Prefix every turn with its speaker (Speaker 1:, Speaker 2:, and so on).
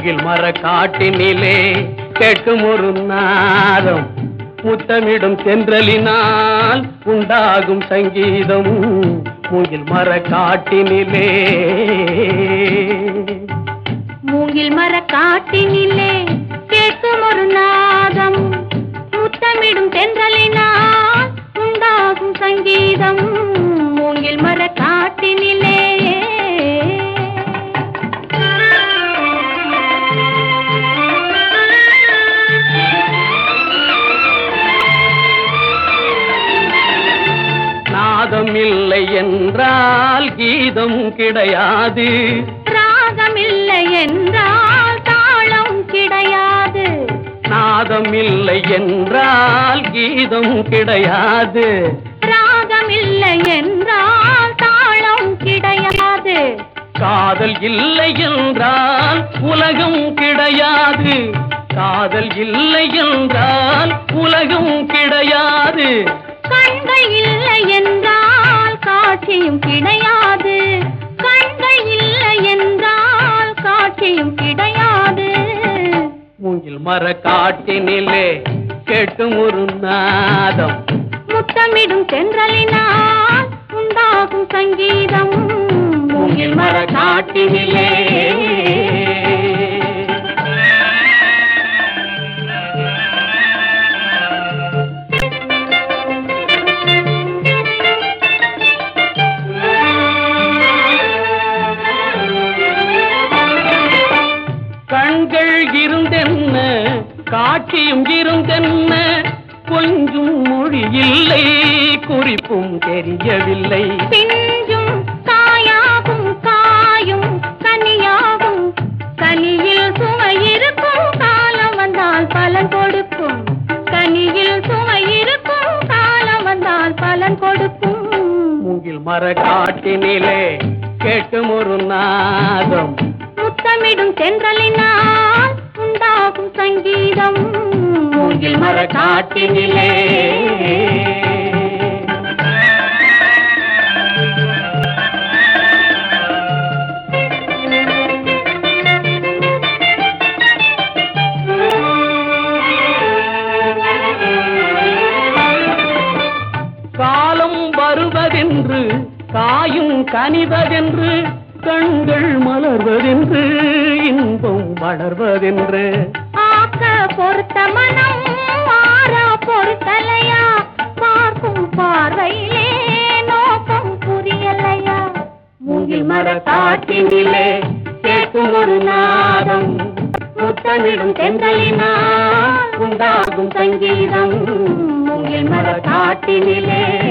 Speaker 1: மூங்கில் மர காட்டினிலே கேட்கும் ஒரு நாதம் முத்தமிடும் தென்றலினால் உண்டாகும் சங்கீதம் மூங்கில் மர காட்டினிலே
Speaker 2: மூங்கில் மர காட்டினிலே கேட்கும் ஒரு நாதம் முத்தமிடும் தென்றலினால் உண்டாகும் சங்கீதம் மூங்கில் மர காட்டினிலே
Speaker 1: நாதம் இல்லை என்றால் கீதம் கிடையாது
Speaker 2: ராகம் இல்லை என்றால் தாளம் கிடையாது
Speaker 1: நாதம் இல்லை என்றால் கீதம் கிடையாது
Speaker 2: ராகம் இல்லை என்றால் தாளம் கிடையாது
Speaker 1: காதல் இல்லை என்றால் உலகம் கிடையாது காதல் இல்லை என்றால் உலகம் கிடையாது
Speaker 2: கண்கள் இல்லை என்றால் காட்சியும் கிடையாது கண்கள் இல்லை என்றால் காட்சியும் கிடையாது
Speaker 1: மூங்கில் மர காட்டினிலே கேட்கும் ஒரு நாதம்
Speaker 2: முத்தமிடும் தென்றலினால் உண்டாகும் சங்கீதம்
Speaker 1: மூங்கில் மர காட்டினிலே கண்கள் இருந்தென்ன காட்சியும் இருந்தென்ன கொஞ்சம் மொழி இல்லை குறிப்பும் தெரியவில்லை
Speaker 2: பிஞ்சும் காயாகும் காயும் கனியாகும் கனியில் சுவை இருக்கும் காலம் வந்தால் பலன் கொடுக்கும் கனியில் சுவை இருக்கும் காலம் வந்தால் பலன் கொடுக்கும்
Speaker 1: மூங்கில் மர காட்டினிலே கேட்கும் ஒரு நாதம்
Speaker 2: முத்தமிடும் தென்றலினால் உண்டாகும் சங்கீதம்
Speaker 1: மூங்கில் மர காட்டினிலே காலம் வருவதென்று காயும் கனிவதென்று கண்கள் மலர்வதென்று இன்பம் வளர்வதென்று
Speaker 2: ஆக்க பொறுத்த மனம் மாறா பொறுத்தலையா பார்க்கும் பார்வையிலே நோக்கம் புரியலையா
Speaker 1: மூங்கில் மர காட்டினிலே கேட்கும் ஒரு நாதம் முத்தமிடும் தென்றலினால் உண்டாகும் சங்கீதம் மூங்கில் மர காட்டினிலே